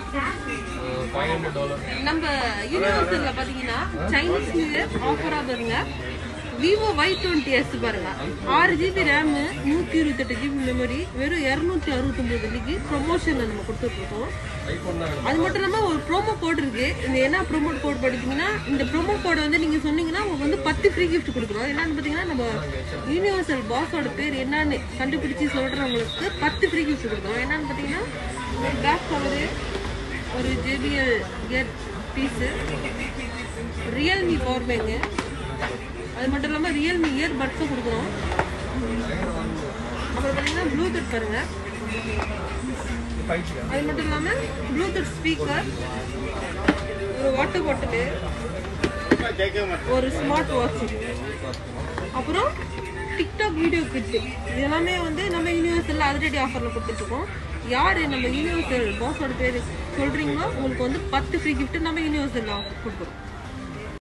five hundred dollar நம்ம யூனிவர்சல்ல பாத்தீங்கன்னா Chinese new year ஆஃபரா பாருங்க விவோ ஒய் டுவெண்ட்டி எஸ் பாருங்க ஆறு ஜிபி ரேம் நூத்தி இருபத்தெட்டு ஜிபி மெமரி வெறும் இருநூத்தி அறுபத்தொன்பது வெள்ளிக்கு ப்ரொமோஷன்ல நம்ம கொடுத்துட்டு இருக்கோம் ஐஃபோன் தான் அது மட்டும் இல்லாம ஒரு ப்ரோமோ கோட் இருக்கு இந்த என்ன ப்ரோமோ கோட் படிச்சீங்கன்னா இந்த ப்ரோமோ கோட் வந்து நீங்க சொன்னீங்கன்னா உங்களுக்கு வந்து பத்து ஃப்ரீ கிஃப்ட் கொடுக்குறோம் என்னன்னு பாத்தீங்கன்னா நம்ம யூனிவர்சல் பாஸோட பேர் என்னன்னு கண்டுபிடிச்சு சொல்றவங்களுக்கு பத்து ஃப்ரீ கிஃப்ட் கொடுக்குறோம் என்னன்னு பாத்தீங்கன்னா ஒரு பேக் கவரு ஒரு JBL ear piece Realme power bank அது மட்டும் இல்லாமல் ரியல்மி இயர் பட்ஸும் கொடுக்குறோம் அப்புறம் பார்த்தீங்கன்னா ப்ளூடூத் பாருங்க ஃபைவ் ஜி அது மட்டும் இல்லாமல் ப்ளூடூத் ஸ்பீக்கர் ஒரு வாட்டர் பாட்டிலு ஒரு ஸ்மார்ட் வாட்ச் அப்புறம் டிக்டாக் வீடியோ கிட்டு இதெல்லாமே வந்து நம்ம யூனிவர்சல் அதிரடி ஆஃபரில் கொடுத்துட்ருக்கோம் யார் நம்ம யூனிவர்சல் பாஸோட பேர் சொல்கிறீங்களோ உங்களுக்கு வந்து பத்து ஃப்ரீ கிஃப்ட் நம்ம யூனிவர்சல் ஆஃபர் கொடுக்குறோம்